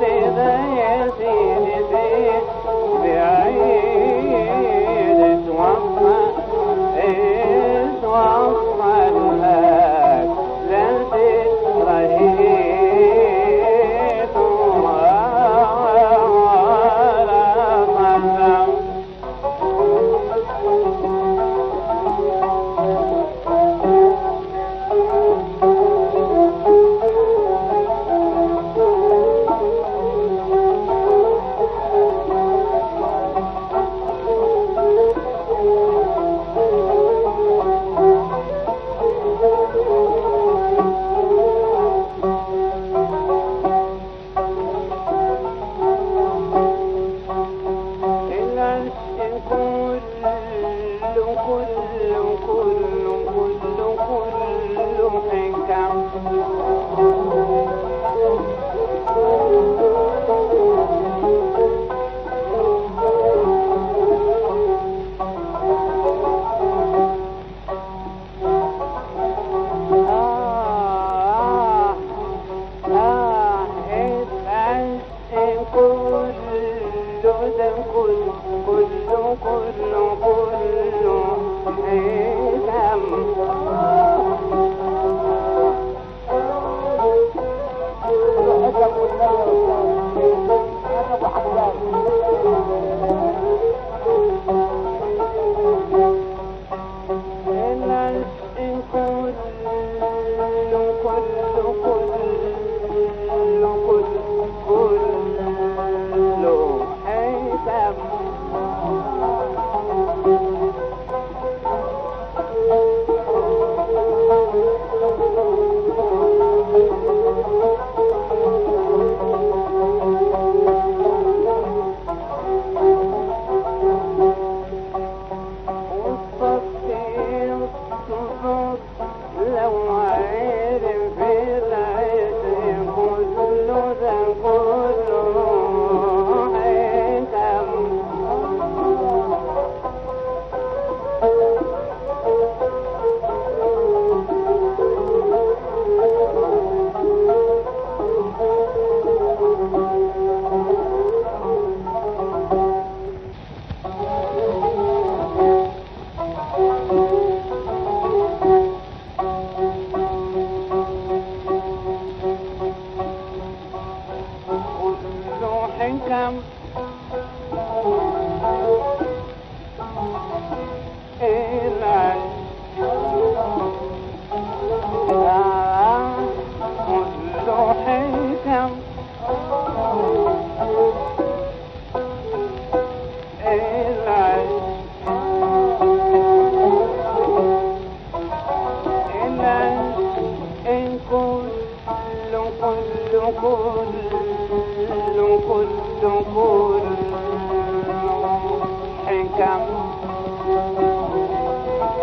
كده يا سيدي سيد بعيد اتوفى اتوفى الهاك لازم رهيب ولا قدم العشق كله كله كله كله كله حكم آه آه العشق كله ده كله كله كله كله حكم العشق كله كله كله كله كله حكم والصفي الصفوف لو عرف العشق كله ده كله حكم كله حكم العشق آه كله حكم العشق العشق إن كله كله كله كله كله حكم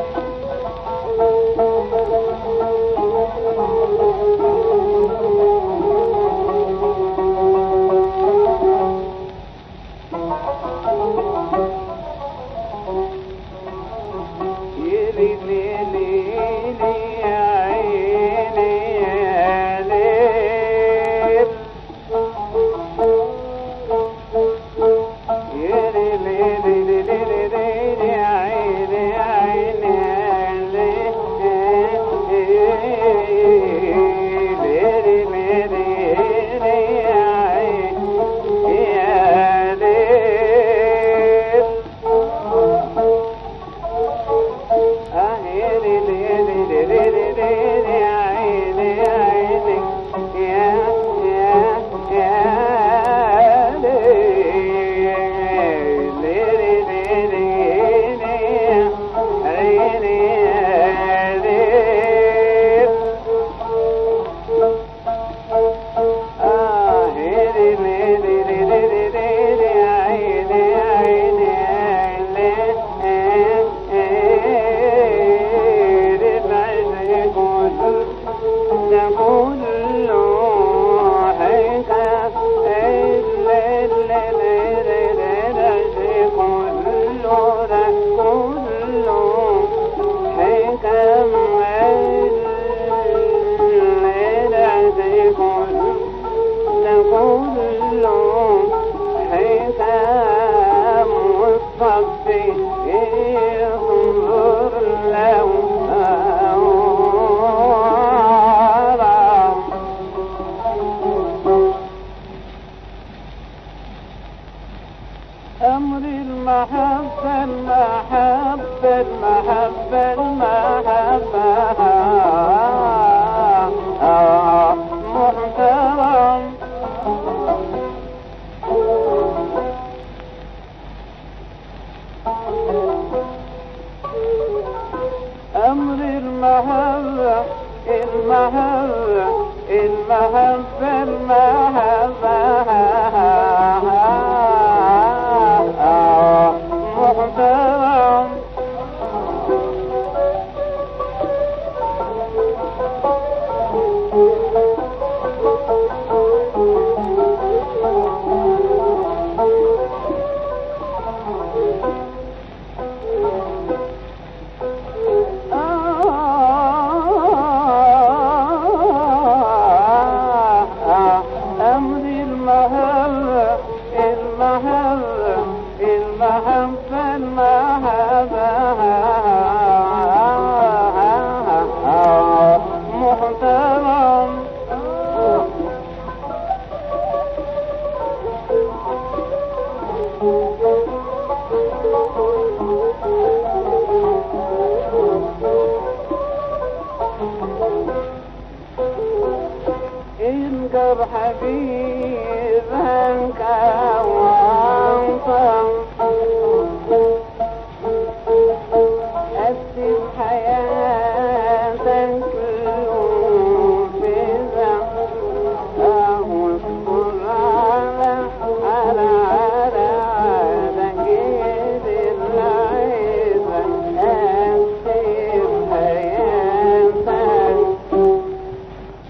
أمر المحبة المحبة المحبة المحبة آه، محترم أمر المحبة المحبة المحبة المحبة محترم أمر المهبة المهبة المهبة المهبة محترم انقر حبيبك وانصر أسد حياتك وفزع واصبر على على على على جيد العيبة أسد حياتك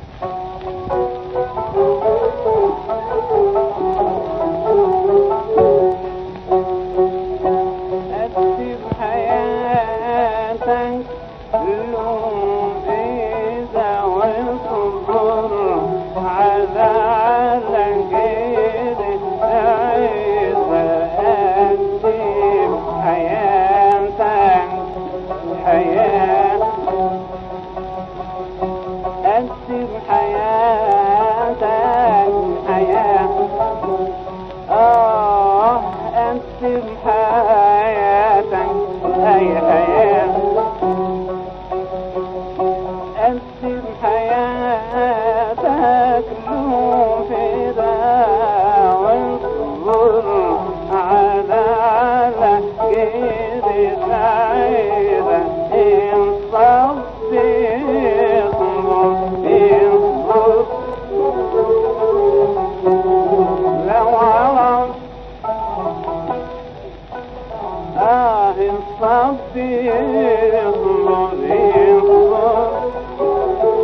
أكتب حياتك لون إذا واصبر على على غير عيسى أكتب حياتك حياة أكتب حياتك حياة آه أكتب حياتك أي حياة أكتب حياتك لو فدا واصبر على على قيد العيدة إن صدق اصبر لو عرف آه الصدق اصبر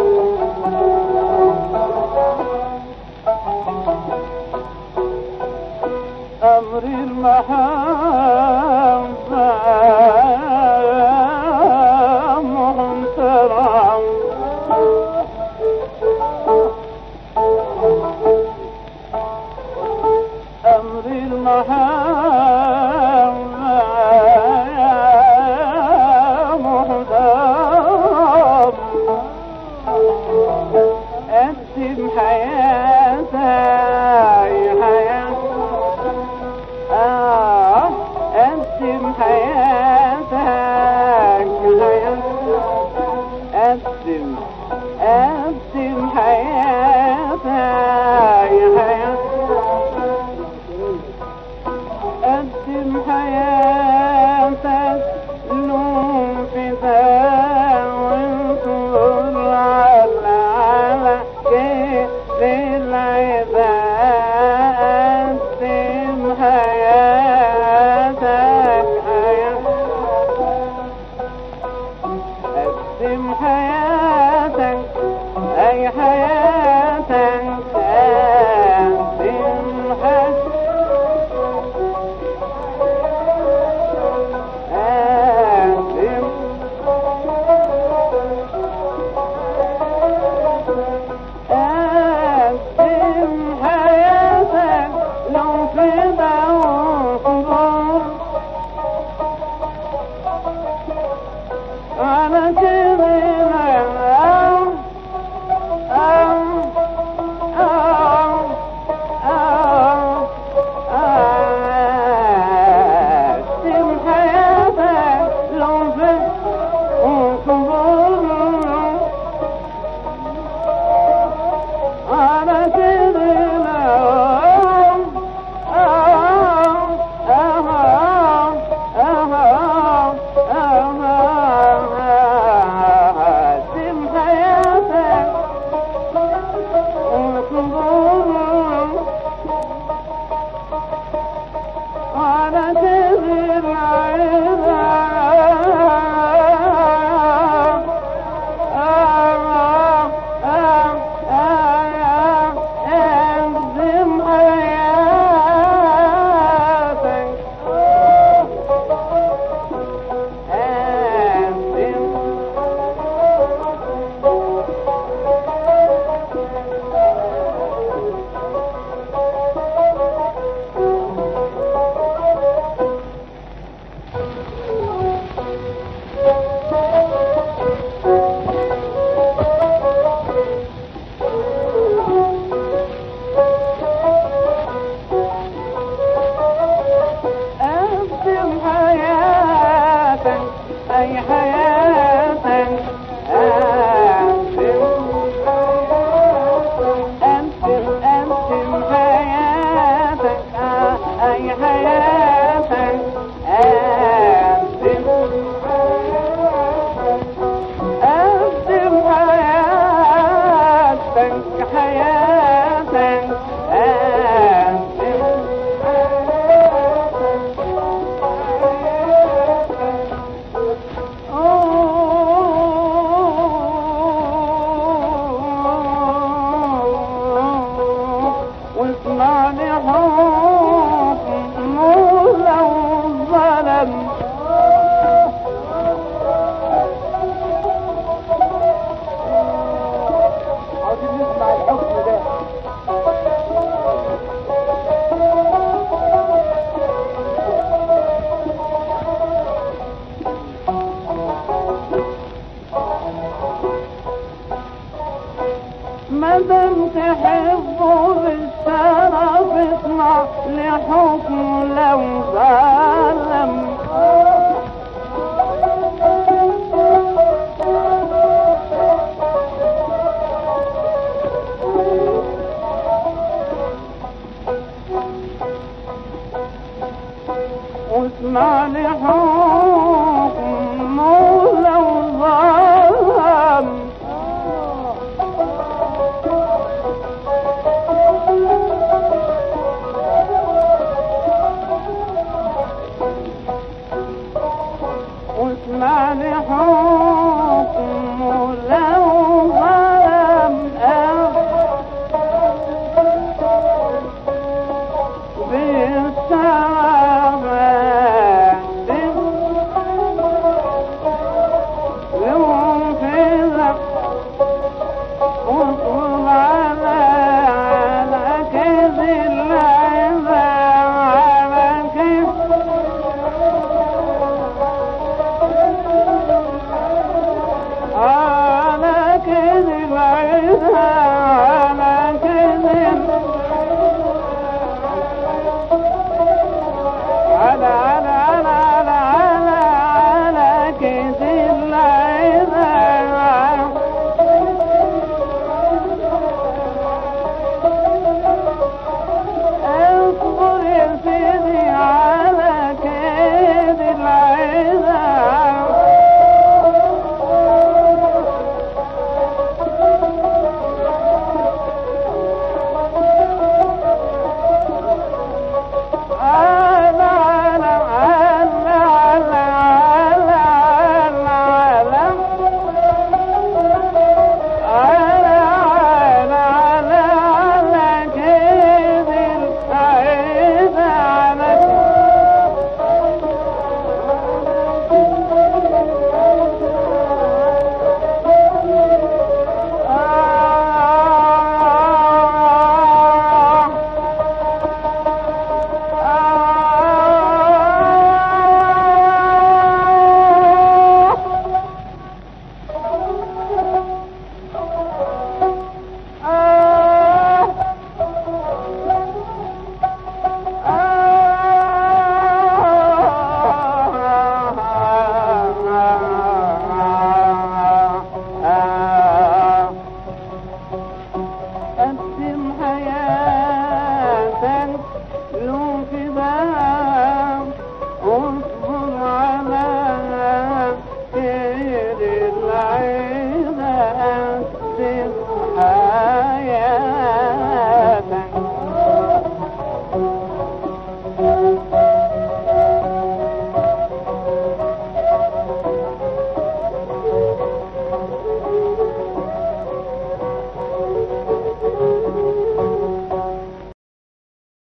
أمر المحبة محترم أمر المحبة محترم أكتب حياتي حياة آه أكتب حياتك حياة أكتب أكتب حياتي حياة واسمع لحكم لو ظلم عاوزين نسمع الحكم ده مادام تحبه بالشرف اسمع لحكم لو ظلم واسمع لحكم لو ظلم واسمع لحكم لو ظلم بالسعادة لهم في واطلب على على كيد العذاب على كيد على كيد العذاب على كيد على على على على على على كيد العذاب اصبر يا سيدي على كيد العذاب على على على على على على على على على على كيد العيد على آه قسم حياتك له